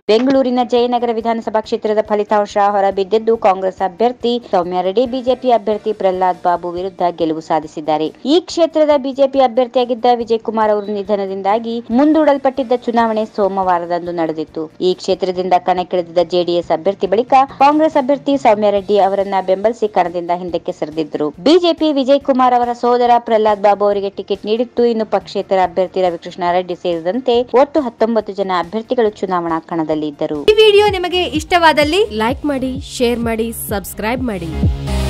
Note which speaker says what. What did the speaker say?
Speaker 1: ಬೆಂಗಳೂರಿನ ಜಯನಗರ ವಿಧಾನಸಭಾ ಕ್ಷೇತ್ರದ ಫಲಿತಾಂಶ ಹೊರಬಿದ್ದಿದ್ದು ಕಾಂಗ್ರೆಸ್ ಅಭ್ಯರ್ಥಿ ಸೌಮ್ಯ ರೆಡ್ಡಿ ಬಿಜೆಪಿ ಅಭ್ಯರ್ಥಿ ಪ್ರಹ್ಲಾದ್ ಬಾಬು ವಿರುದ್ಧ ಗೆಲುವು ಸಾಧಿಸಿದ್ದಾರೆ ಈ ಕ್ಷೇತ್ರದ ಬಿಜೆಪಿ ಅಭ್ಯರ್ಥಿಯಾಗಿದ್ದ ವಿಜಯ್ ಕುಮಾರ್ ಅವರ ನಿಧನದಿಂದಾಗಿ ಮುಂದೂಡಲ್ಪಟ್ಟಿದ್ದ ಚುನಾವಣೆ ಸೋಮವಾರದಂದು ನಡೆದಿತ್ತು ಈ ಕ್ಷೇತ್ರದಿಂದ ಕಣಕ್ಕಿಳಿದಿದ್ದ ಜೆಡಿಎಸ್ ಅಭ್ಯರ್ಥಿ ಬಳಿಕ ಕಾಂಗ್ರೆಸ್ ಅಭ್ಯರ್ಥಿ ಸೌಮ್ಯ ರೆಡ್ಡಿ ಅವರನ್ನ ಬೆಂಬಲಿಸಿ ಕಣದಿಂದ ಹಿಂದಕ್ಕೆ ಸರಿದಿದ್ದರು ಬಿಜೆಪಿ ವಿಜಯ್ ಕುಮಾರ್ ಅವರ ಸೋದರ ಪ್ರಹ್ಲಾದ್ ಬಾಬು ಅವರಿಗೆ ಟಿಕೆಟ್ ನೀಡಿತ್ತು ಇನ್ನು ಪಕ್ಷೇತರ ಅಭ್ಯರ್ಥಿ ರವಿಕೃಷ್ಣ ರೆಡ್ಡಿ ಸೇರಿದಂತೆ ಒಟ್ಟು ಹತ್ತೊಂಬತ್ತು ಜನ ಅಭ್ಯರ್ಥಿಗಳು ಚುನಾವಣಾ ಕಣದಲ್ಲಿ ಇದ್ದರು
Speaker 2: ಈ ವಿಡಿಯೋ ನಿಮಗೆ ಇಷ್ಟವಾದಲ್ಲಿ
Speaker 3: ಲೈಕ್ ಮಾಡಿ ಶೇರ್ ಮಾಡಿ ಸಬ್ಸ್ಕ್ರೈಬ್ ಮಾಡಿ